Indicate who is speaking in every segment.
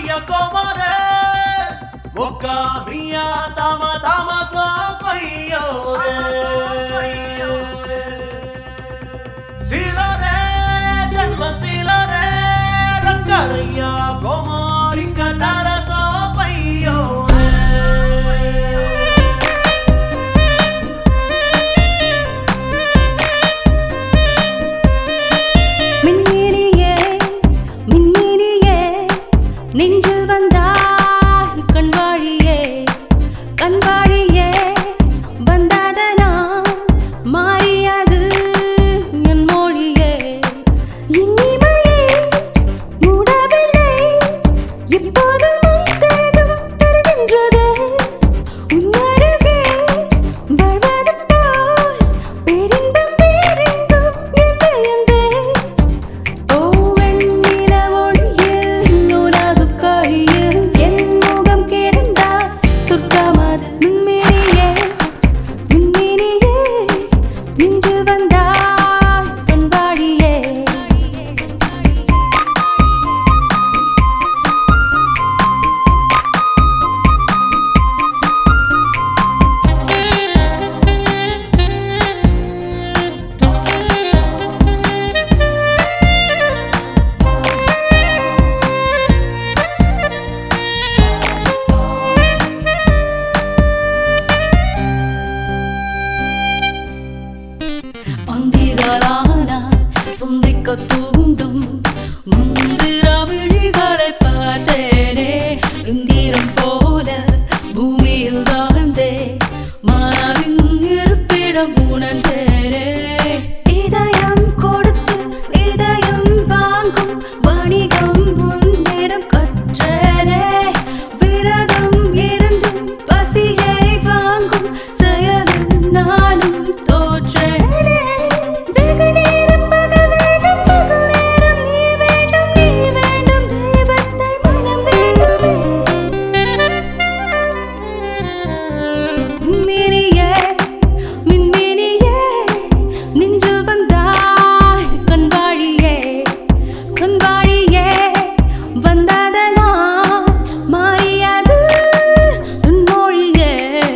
Speaker 1: Maria Comore Moka mia tama tama so koyore Silore janma silore Rakkaraya Komori katara so payore
Speaker 2: மின்னினியே மின்னினியே நெஞ்சில் வந்தாய் கண்வாழியே கண்வாழியே வந்ததனா மாறியது என் மொழியே இனிமையே மூடவில்லை எப்போதும் உன் தேகம் தருகின்றது உன்னருகே வாழ்வது போல் பேரின்பம் வேறெங்கும் இல்லை என்றே ஓ வெண்ணில ஒளியில் உனது கையில் என் முகம் கிடந்தால் சுத்தமது மின்மினியே மின்மினியே நின்று வந்தாய் கண்வாழியே அந்திகளான சுந்திக்க தூண்டும் முந்திர விழிகளை பார்த்தேனே இந்திரம் போல பூமியில் வாழ்ந்தே மனதின் இருப்பிடம் உணர்ந்தேனே இதயம் கொடுத்து இதயம் வாங்கும் வணிகம் உன்னிடம் கற்றேனே விரதம் இருந்தும் பசியை வாங்கும் செயலில் நானும் தோற்றேனே வெகு நேரம் பகல் வேண்டும் பகல் நேரம் நீ வேண்டும் நீ வேண்டும் தெய்வத்தை மனம் வேண்டுமே மின்மினியே மின்மினியே நின்று வந்தாய் கண்வாழியே கண்வாழியே வந்ததனால் மாறியது உன் மொழியே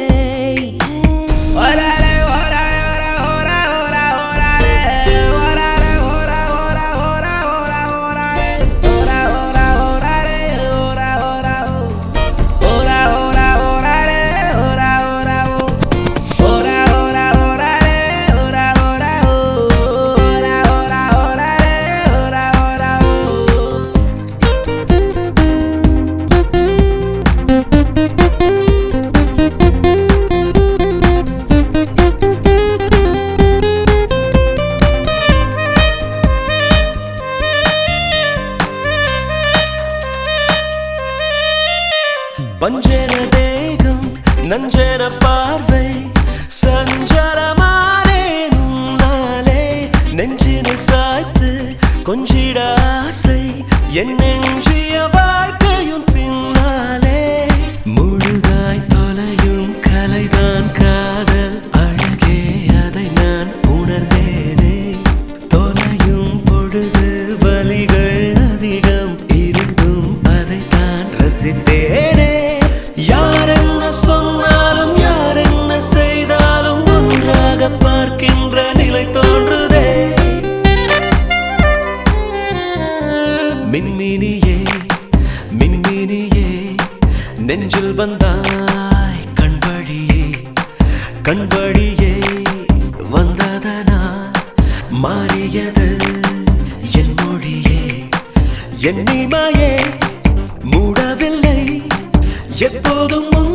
Speaker 1: Orale, ora, ora, ora, ora, orale. Orale, ora, ora, ora, ora, orale. Ora, ora, orale, ora, ora, o. Ora, ora, orale, ora, ora, o. Ora, ora, orale, ora, ora, o. Ora, ora, orale, ora, ora, o. பஞ்சன தேகம் நஞ்சன பார்வை சஞ்சலமானே உன்னாலே நெஞ்சினில் சாய்த்து கொஞ்சிட ஆசை என் நெஞ்சிய வாழ்க்கையும் பின்னாலே முழுதாய் தொலையும் கலைதான் காதல் அழகே அதை நான் உணர்ந்தேனே தொலையும் பொழுது வலிகள் அதிகம் இருந்தும் அதைத்தான் ரசித்தேனே யார் என்ன சொன்னாலும் யார் என்ன செய்தாலும் ஒன்றாக பார்க்கின்ற நிலை தோன்றுதே மின்மினியே மின்மினியே நெஞ்சில் வந்தாய் கண்வழியே கண்வழியே வந்ததனா மாறியது என் மொழியே என் இமையே மூடவில்லை எப்போதும் உன்